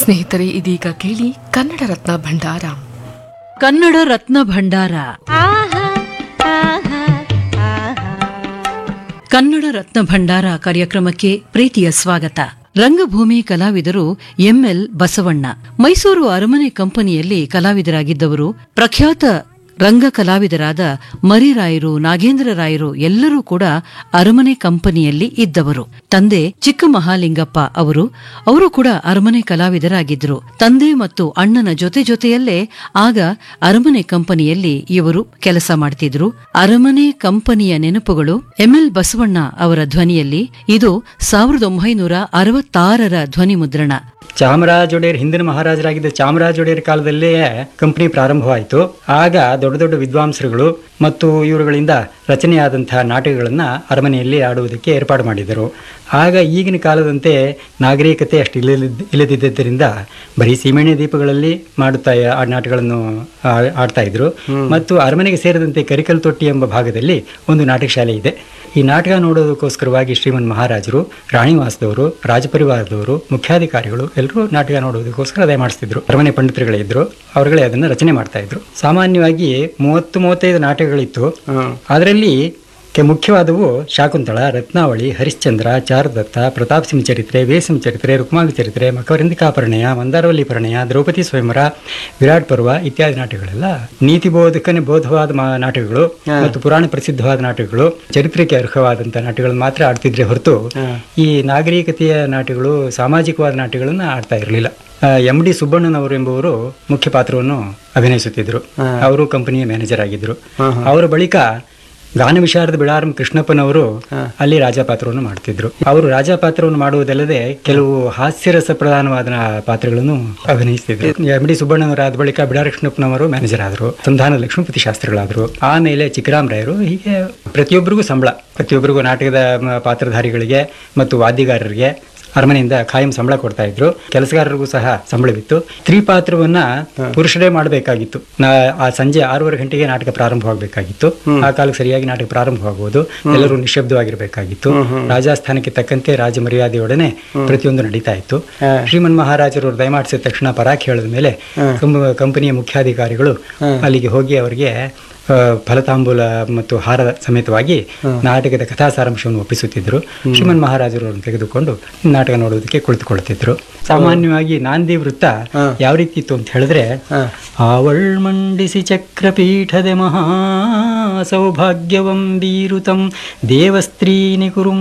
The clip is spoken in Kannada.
ಸ್ನೇಹಿತರೆ ಇದೀಗ ಕೇಳಿ ಕನ್ನಡ ರತ್ನ ಭಂಡಾರ ಕನ್ನಡ ರತ್ನ ಭಂಡಾರ ಕನ್ನಡ ರತ್ನ ಭಂಡಾರ ಕಾರ್ಯಕ್ರಮಕ್ಕೆ ಪ್ರೀತಿಯ ಸ್ವಾಗತ ರಂಗಭೂಮಿ ಕಲಾವಿದರು ಎಂಎಲ್ ಬಸವಣ್ಣ ಮೈಸೂರು ಅರಮನೆ ಕಂಪನಿಯಲ್ಲಿ ಕಲಾವಿದರಾಗಿದ್ದವರು ಪ್ರಖ್ಯಾತ ರಂಗ ಕಲಾವಿದರಾದ ಮರಿರಾಯರು ನಾಗೇಂದ್ರ ರಾಯರು ಎಲ್ಲರೂ ಕೂಡ ಅರಮನೆ ಕಂಪನಿಯಲ್ಲಿ ಇದ್ದವರು ತಂದೆ ಚಿಕ್ಕ ಮಹಾಲಿಂಗಪ್ಪ ಅವರು ಅವರು ಕೂಡ ಅರಮನೆ ಕಲಾವಿದರಾಗಿದ್ದರು ತಂದೆ ಮತ್ತು ಅಣ್ಣನ ಜೊತೆ ಜೊತೆಯಲ್ಲೇ ಆಗ ಅರಮನೆ ಕಂಪನಿಯಲ್ಲಿ ಇವರು ಕೆಲಸ ಮಾಡ್ತಿದ್ರು ಅರಮನೆ ಕಂಪನಿಯ ನೆನಪುಗಳು ಎಂಎಲ್ ಬಸವಣ್ಣ ಅವರ ಧ್ವನಿಯಲ್ಲಿ ಇದು ಸಾವಿರದ ಒಂಬೈನೂರ ಅರವತ್ತಾರರ ಧ್ವನಿ ಮುದ್ರಣ ಚಾಮರಾಜ ಒಡೆಯರ್ ಹಿಂದಿನ ಮಹಾರಾಜರಾಗಿದ್ದ ಚಾಮರಾಜ ಒಡೆಯರ್ ಕಾಲದಲ್ಲೇ ಕಂಪನಿ ಪ್ರಾರಂಭವಾಯಿತು ಆಗ ದೊಡ್ಡ ದೊಡ್ಡ ವಿದ್ವಾಂಸರುಗಳು ಮತ್ತು ಇವರುಗಳಿಂದ ರಚನೆಯಾದಂತಹ ನಾಟಕಗಳನ್ನು ಅರಮನೆಯಲ್ಲಿ ಆಡುವುದಕ್ಕೆ ಏರ್ಪಾಡು ಮಾಡಿದರು ಆಗ ಈಗಿನ ಕಾಲದಂತೆ ನಾಗರಿಕತೆ ಅಷ್ಟು ಇಲ್ಲದಿದ್ದ ಇಲ್ಲದಿದ್ದರಿಂದ ಬರೀ ಸೀಮೆಣ್ಣೆ ದೀಪಗಳಲ್ಲಿ ಮಾಡುತ್ತಾ ಆ ನಾಟಕಗಳನ್ನು ಆ- ಆಡ್ತಾ ಇದ್ರು ಮತ್ತು ಅರಮನೆಗೆ ಸೇರಿದಂತೆ ಕರಿಕಲ್ ತೊಟ್ಟಿ ಎಂಬ ಭಾಗದಲ್ಲಿ ಒಂದು ನಾಟಕ ಶಾಲೆ ಇದೆ ಈ ನಾಟಕ ನೋಡೋದಕ್ಕೋಸ್ಕರವಾಗಿ ಶ್ರೀಮನ್ ಮಹಾರಾಜರು ರಾಣಿವಾಸದವರು ರಾಜಪರಿವಾರದವರು ಮುಖ್ಯಾಧಿಕಾರಿಗಳು ಎಲ್ಲರೂ ನಾಟಕ ನೋಡೋದಕ್ಕೋಸ್ಕರ ಅದೇ ಮಾಡಿಸ್ತಿದ್ರು ಅರಮನೆ ಪಂಡಿತರುಗಳೇ ಇದ್ರು ಅವರುಗಳೇ ಅದನ್ನು ರಚನೆ ಮಾಡ್ತಾ ಇದ್ರು ಸಾಮಾನ್ಯವಾಗಿ ಮೂವತ್ತು ಮೂವತ್ತೈದು ನಾಟಕಗಳಿತ್ತು ಅದರಲ್ಲಿ ಕೆ ಮುಖ್ಯವಾದವು ಶಾಕುಂತಳ ರತ್ನಾವಳಿ ಹರಿಶ್ಚಂದ್ರ ಚಾರುದತ್ತ ಪ್ರತಾಪ್ ಸಿಂಹ ಚರಿತ್ರೆ ವೇಸಿಂಹ ಚರಿತ್ರೆ ರುಕ್ಮಾಂಗ ಚರಿತ್ರೆ ಮಕರಂದಿಕಾ ಪರಿಣಯ ಮಂದಾರವಲ್ಲಿ ಪರಿಣಯ ದ್ರೌಪದಿ ಸ್ವಯಂವರ ವಿರಾಟ್ ಪರ್ವ ಇತ್ಯಾದಿ ನಾಟಕಗಳೆಲ್ಲ ನೀತಿ ಬೋಧಕನೆ ಬೋಧವಾದ ಮಾ- ನಾಟಕಗಳು ಮತ್ತು ಪುರಾಣ ಪ್ರಸಿದ್ಧವಾದ ನಾಟಕಗಳು ಚರಿತ್ರೆಗೆ ಅರ್ಹವಾದಂಥ ನಾಟಕಗಳನ್ನು ಮಾತ್ರ ಆಡ್ತಿದ್ರೆ ಹೊರತು ಈ ನಾಗರಿಕತೆಯ ನಾಟಕಗಳು ಸಾಮಾಜಿಕವಾದ ನಾಟಕಗಳನ್ನ ಆಡ್ತಾ ಇರಲಿಲ್ಲ ಎಂ ಡಿ ಸುಬ್ಬಣ್ಣನವರು ಎಂಬುವರು ಮುಖ್ಯ ಪಾತ್ರವನ್ನು ಅಭಿನಯಿಸುತ್ತಿದ್ದರು ಅವರು ಕಂಪನಿಯ ಮ್ಯಾನೇಜರ್ ಆಗಿದ್ದರು ಅವರ ಬಳಿಕ ಗಾನ ವಿಶಾರದ ಬಿಳಾರಂ ಕೃಷ್ಣಪ್ಪನವರು ಅಲ್ಲಿ ರಾಜ ಪಾತ್ರವನ್ನು ಮಾಡ್ತಿದ್ರು ಅವರು ರಾಜ ಪಾತ್ರವನ್ನು ಮಾಡುವುದಲ್ಲದೆ ಕೆಲವು ಹಾಸ್ಯರಸ ಪ್ರಧಾನವಾದ ಪಾತ್ರಗಳನ್ನು ಅಭಿನಯಿಸ್ತಿದ್ರು ಎಂ ಡಿ ಸುಬ್ಬಣ್ಣನವರಾದ ಬಳಿಕ ಬಿಡಾರ ಕೃಷ್ಣಪ್ಪನವರು ಮ್ಯಾನೇಜರ್ ಆದರು ಸಂಧಾನ ಲಕ್ಷ್ಮೀಪತಿ ಶಾಸ್ತ್ರಿಗಳಾದರು ಆಮೇಲೆ ಚಿಕ್ಕರಾಮ್ ರಾಯರು ಹೀಗೆ ಪ್ರತಿಯೊಬ್ಬರಿಗೂ ಸಂಬಳ ಪ್ರತಿಯೊಬ್ಬರಿಗೂ ನಾಟಕದ ಮ, ಪಾತ್ರಧಾರಿಗಳಿಗೆ ಮತ್ತು ವಾದ್ಯಗಾರರಿಗೆ ಅರಮನೆಯಿಂದ ಖಾಯಂ ಸಂಬಳ ಕೊಡ್ತಾ ಇದ್ರು ಕೆಲಸಗಾರರಿಗೂ ಸಹ ಸಂಬಳವಿತ್ತು ಸ್ತ್ರೀ ಪಾತ್ರವನ್ನ ಪುರುಷರೇ ಮಾಡಬೇಕಾಗಿತ್ತು ನಾ ಆ ಸಂಜೆ ಆರೂವರೆ ಗಂಟೆಗೆ ನಾಟಕ ಪ್ರಾರಂಭವಾಗಬೇಕಾಗಿತ್ತು ಆ ಕಾಲಕ್ಕೆ ಸರಿಯಾಗಿ ನಾಟಕ ಪ್ರಾರಂಭವಾಗುವುದು ಎಲ್ಲರೂ ನಿಶಬ್ದವಾಗಿರಬೇಕಾಗಿತ್ತು ರಾಜಸ್ಥಾನಕ್ಕೆ ತಕ್ಕಂತೆ ರಾಜ ಮರ್ಯಾದೆಯೊಡನೆ ಪ್ರತಿಯೊಂದು ನಡೀತಾ ಇತ್ತು ಶ್ರೀಮನ್ ಮಹಾರಾಜರು ದಯಮಾಡಿಸಿದ ತಕ್ಷಣ ಪರಾಕ್ ಹೇಳಿದ ಮೇಲೆ ಕಂಪ- ಕಂಪನಿಯ ಮುಖ್ಯಾಧಿಕಾರಿಗಳು ಅಲ್ಲಿಗೆ ಹೋಗಿ ಅವರಿಗೆ ಆ, ಫಲತಾಂಬೂಲ ಮತ್ತು ಹಾರ ಸಮೇತವಾಗಿ ನಾಟಕದ ಕಥಾ ಸಾರಾಂಶವನ್ನು ಒಪ್ಪಿಸುತ್ತಿದ್ದರು ಶ್ರೀಮನ್ ಮಹಾರಾಜರು ಅವರನ್ನು ತೆಗೆದುಕೊಂಡು ನಾಟಕ ನೋಡುವುದಕ್ಕೆ ಕುಳಿತುಕೊಳ್ಳುತ್ತಿದ್ರು ಸಾಮಾನ್ಯವಾಗಿ ನಾಂದಿ ವೃತ್ತ ಯಾವ ರೀತಿ ಇತ್ತು ಅಂತ ಹೇಳಿದ್ರೆ ಆವಳ್ ಮಂಡಿಸಿ ಚಕ್ರಪೀಠದೆ ಮಹಾ ಸೌಭಾಗ್ಯವಂ ಬೀರುತಂ ದೇವಸ್ತ್ರೀ ನಿಕುರುಂ